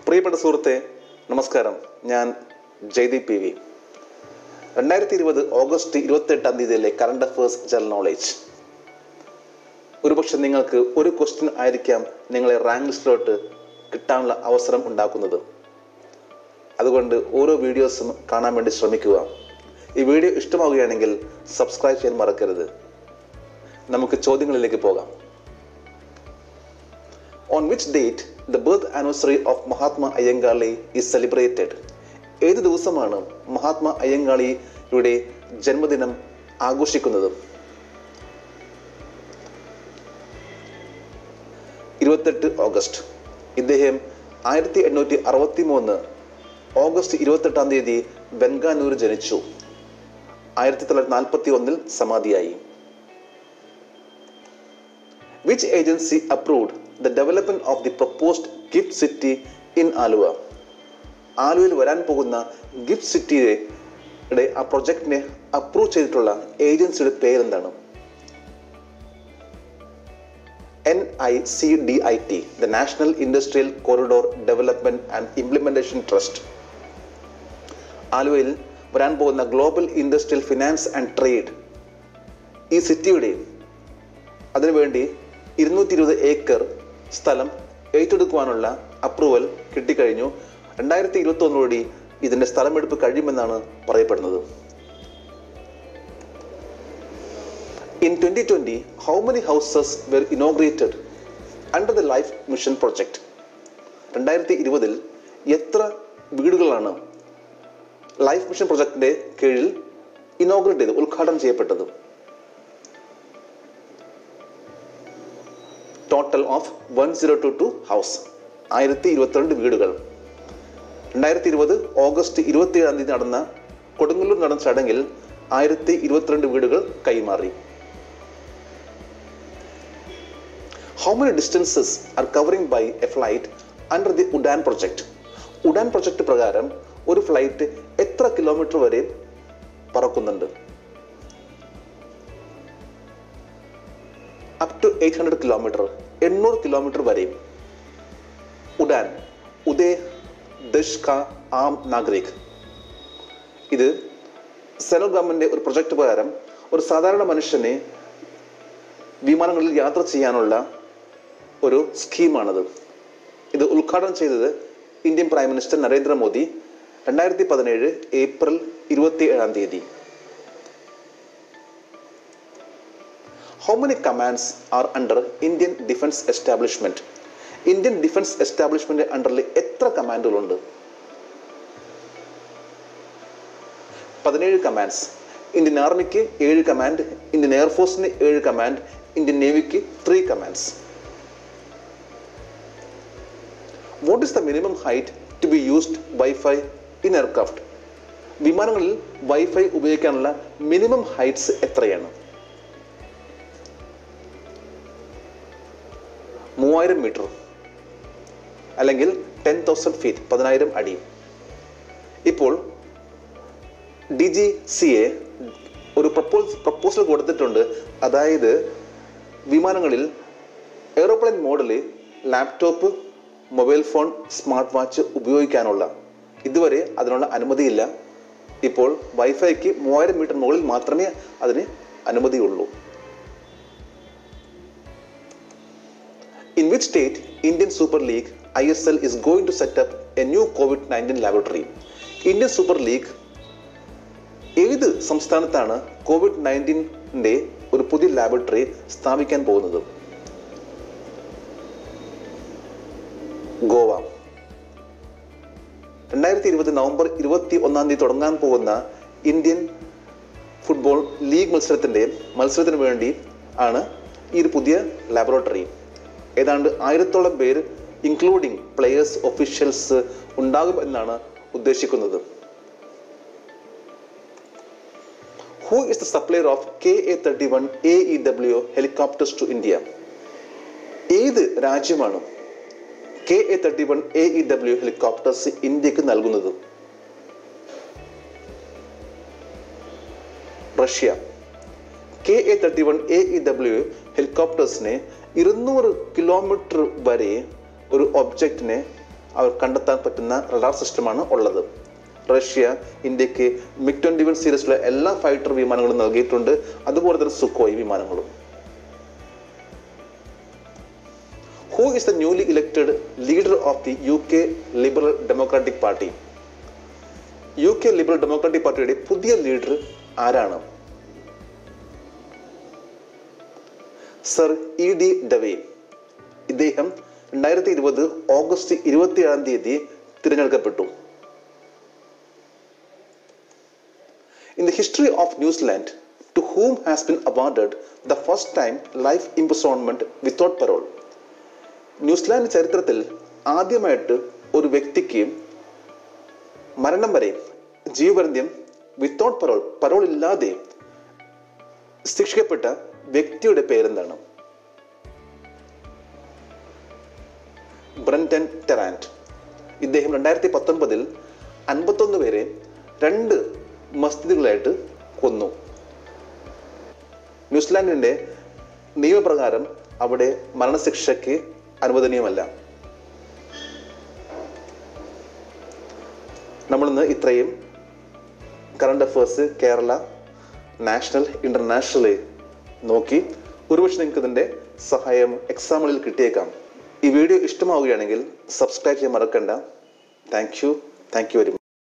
പ്രിയപ്പെട്ട സുഹൃത്തെ നമസ്കാരം ഞാൻ ജയ്ദീപ് പി വി രണ്ടായിരത്തി ഇരുപത് ഓഗസ്റ്റ് ഇരുപത്തി എട്ടാം തീയതിയിലെ കറണ്ട് അഫേഴ്സ് ജനറൽ നോളേജ് ഒരുപക്ഷെ നിങ്ങൾക്ക് ഒരു ക്വസ്റ്റ്യൻ ആയിരിക്കാം നിങ്ങളെ റാങ്ക് ലിസ്റ്റിലോട്ട് കിട്ടാനുള്ള അവസരം ഉണ്ടാക്കുന്നത് അതുകൊണ്ട് ഓരോ വീഡിയോസും കാണാൻ വേണ്ടി ശ്രമിക്കുക ഈ വീഡിയോ ഇഷ്ടമാവുകയാണെങ്കിൽ സബ്സ്ക്രൈബ് ചെയ്യാൻ മറക്കരുത് നമുക്ക് ചോദ്യങ്ങളിലേക്ക് പോകാം On which date the birth anniversary of Mahatma Ayangali is celebrated? ഏത് ദിവസമാണ് മഹാത്മാ അയ്യങ്കാളിയുടെ ജന്മദിനം ആഘോഷിക്കുന്നത് ഇരുപത്തെട്ട് ഓഗസ്റ്റ് ഇദ്ദേഹം ആയിരത്തി എണ്ണൂറ്റി അറുപത്തി മൂന്ന് ഓഗസ്റ്റ് ഇരുപത്തെട്ടാം തീയതി ബെൻഗാനൂർ ജനിച്ചു ആയിരത്തി തൊള്ളായിരത്തി നാൽപ്പത്തി ഒന്നിൽ സമാധിയായി which agency approved the development of the proposed gift city in Aluva ആലുവയിൽ വരാൻ പോകുന്ന ഗിഫ്റ്റ് സിറ്റിയുടെ ആ പ്രൊജക്ടിനെ അപ്രൂവ് ചെയ്തിട്ടുള്ള ഏജൻസിയുടെ പേരെന്താണ് N I C D I T the national industrial corridor development and implementation trust ആലുവയിൽ വരാൻ പോകുന്ന global industrial finance and trade ഈ സിറ്റിയുടെ അതിനുവേണ്ടി ഇരുന്നൂറ്റി ഇരുപത് ഏക്കർ സ്ഥലം ഏറ്റെടുക്കുവാനുള്ള അപ്രൂവൽ കിട്ടിക്കഴിഞ്ഞു രണ്ടായിരത്തി ഇരുപത്തി ഒന്നോടി ഇതിന്റെ സ്ഥലമെടുപ്പ് കഴിയുമെന്നാണ് പറയപ്പെടുന്നത് in twenty twenty how many houses were inaugurated under the life mission project രണ്ടായിരത്തി ഇരുപതിൽ എത്ര വീടുകളാണ് ലൈഫ് മിഷൻ പ്രൊജക്ടിന്റെ കീഴിൽ ഇനോഗ്രേറ്റ് ചെയ്ത് ഉദ്ഘാടനം ചെയ്യപ്പെട്ടത് total of one zero two two house ആയിരത്തി ഇരുപത്തിരണ്ട് വീടുകൾ രണ്ടായിരത്തി ഇരുപത് ഓഗസ്റ്റ് ഇരുപത്തി ഏഴാം തീയതി നടന്ന കൊടുങ്ങല്ലൂർ നടന്ന ചടങ്ങിൽ ആയിരത്തി ഇരുപത്തിരണ്ട് വീടുകൾ കൈമാറി how many distances are covering by a flight under the Udan project Udan project പ്രകാരം ഒരു ഫ്ലൈറ്റ് എത്ര കിലോമീറ്റർ വരെ പറക്കുന്നുണ്ട് up to eight hundred kilometre എണ്ണൂറ് കിലോമീറ്റർ വരെയും ഉഡാൻ ഉദയ് ദഷ് ക ആം നാഗരിക് ഇത് സെൻട്രൽ ഗവൺമെന്റ് ഒരു പ്രൊജക്ട് പ്രകാരം ഒരു സാധാരണ മനുഷ്യനെ വിമാനങ്ങളിൽ യാത്ര ചെയ്യാനുള്ള ഒരു സ്കീമാണത് ഇത് ഉദ്ഘാടനം ചെയ്തത് ഇന്ത്യൻ പ്രൈം മിനിസ്റ്റർ നരേന്ദ്രമോദി രണ്ടായിരത്തി പതിനേഴ് ഏപ്രിൽ ഇരുപത്തി ഏഴാം തീയതി how many commands are under Indian defence establishment Indian defence establishment അണ്ടറിൽ എത്ര കമാൻഡുകളുണ്ട് പതിനേഴ് കമാൻഡ്സ് ഇന്ത്യൻ ആർമിക്ക് ഏഴ് കമാൻഡ് ഇന്ത്യൻ എയർഫോഴ്സിന് ഏഴ് കമാൻഡ് ഇന്ത്യൻ നേവിക്ക് three commands what is the minimum height to be used wifi in aircraft വിമാനങ്ങളിൽ വൈഫൈ ഉപയോഗിക്കാനുള്ള minimum heights എത്രയാണ് മൂവായിരം മീറ്റർ അല്ലെങ്കിൽ ടെൻ തൗസൻഡ് ഫീറ്റ് പതിനായിരം അടി ഇപ്പോൾ ഡി ജി സി എ ഒരു പ്രപ്പോസ് പ്രപ്പോസൽ കൊടുത്തിട്ടുണ്ട് അതായത് വിമാനങ്ങളിൽ എയ്റോപ്ലെയിൻ മോഡലിൽ laptop mobile phone smart watch ഉപയോഗിക്കാനുള്ള ഇതുവരെ അതിനുള്ള അനുമതിയില്ല ഇപ്പോൾ വൈഫൈക്ക് മൂവായിരം മീറ്റർ മുകളിൽ മാത്രമേ അതിന് അനുമതിയുള്ളൂ In which state Indian Super League ISL is going to set up a new COVID-19 laboratory? Indian super league ഏത് സംസ്ഥാനത്താണ് കോവിഡ് നയൻറ്റീൻ്റെ ഒരു പുതിയ ലാബറട്ടറി സ്ഥാപിക്കാൻ പോകുന്നത് ഗോവ രണ്ടായിരത്തി ഇരുപത് നവംബർ ഇരുപത്തി ഒന്നാം തീയതി തുടങ്ങാൻ പോകുന്ന ഇന്ത്യൻ ഫുട്ബോൾ ലീഗ് മത്സരത്തിൻ്റെ മത്സരത്തിന് വേണ്ടി ആണ് ഈ ഒരു പുതിയ ലാബറട്ടറി ഏതാണ്ട് ആയിരത്തോളം പേര് ഇൻക്ലൂഡിംഗ് പ്ലെയേഴ്സ് ഒഫീഷ്യൽസ് ഉണ്ടാകും എന്നാണ് ഉദ്ദേശിക്കുന്നത് who is the supplier of K A thirty one A E W helicopters to India ഏത് രാജ്യമാണ് K A thirty one A E W helicopters ഇന്ത്യക്ക് നൽകുന്നത് Russia K A thirty one A E W ഹെലികോപ്റ്റേഴ്സിനെ ഇരുന്നൂറ് kilometre വരെ ഒരു ഒബ്ജക്റ്റിനെ അവർ കണ്ടെത്താൻ പറ്റുന്ന റഡാർ സിസ്റ്റമാണ് ഉള്ളത് റഷ്യ ഇന്ത്യക്ക് മിഗ് ട്വന്റി വൺ സീരീസിലെ എല്ലാ ഫൈറ്റർ വിമാനങ്ങളും നൽകിയിട്ടുണ്ട് അതുപോലെ തന്നെ സുക്കോയ് വിമാനങ്ങളും who is the newly elected leader of the U K liberal democratic party U K liberal democratic പാർട്ടിയുടെ പുതിയ ലീഡർ ആരാണ് സർ ഇ ഡി ഡവേ ഇദ്ദേഹം രണ്ടായിരത്തി ഇരുപത് ഓഗസ്റ്റ് ഇരുപത്തിയേഴാം തീയതി തിരഞ്ഞെടുക്കപ്പെട്ടു In the history of New Zealand, to whom has been awarded the first time life imprisonment without parole? New Zealand ചരിത്രത്തിൽ ആദ്യമായിട്ട് ഒരു വ്യക്തിക്ക് മരണം വരെ ജീവപര്യന്തം വിത്തൗട്ട് പരോൾ പരോൾ ഇല്ലാതെ ശിക്ഷിക്കപ്പെട്ട വ്യക്തിയുടെ പേരെന്താണ് ബ്രൻറ്റൻ ടെറാൻറ്റ് ഇദ്ദേഹം രണ്ടായിരത്തി പത്തൊൻപതിൽ അൻപത്തൊന്ന് പേരെ രണ്ട് മസ്ജിദുകളായിട്ട് കൊന്നു ന്യൂസിലാൻഡിന്റെ നിയമപ്രകാരം അവിടെ മരണശിക്ഷയ്ക്ക് അനുവദനീയമല്ല നമ്മളിന്ന് ഇത്രയും current affairs Kerala national international നോക്കി ഒരുപക്ഷെ നിങ്ങൾക്ക് ഇതിന്റെ സഹായം എക്സാമുകളിൽ കിട്ടിയേക്കാം ഈ വീഡിയോ ഇഷ്ടമാവുകയാണെങ്കിൽ സബ്സ്ക്രൈബ് ചെയ്യാൻ മറക്കണ്ട thank you thank you very much